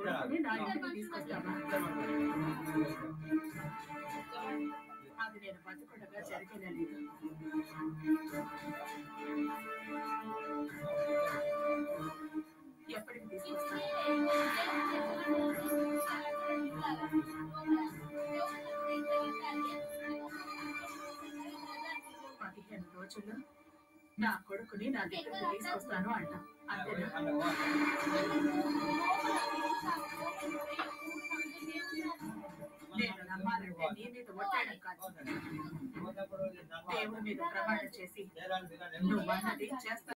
కొడుకుని నా ఇంటికి తీసుకొస్తావా అది నేను బతుకుండగా జరిగేది ఎప్పటికి తీసుకొస్తాను పదిహేను రోజుల్లో నా కొడుకుని నా దగ్గరికి తీసుకొస్తాను అంట అంతేనా నేను నమ్మాలంటే నీ మీద ఒట్టేయడం కాదు దేవుడి మీద ప్రమాణం చేసి నువ్వు అన్నది చేస్తా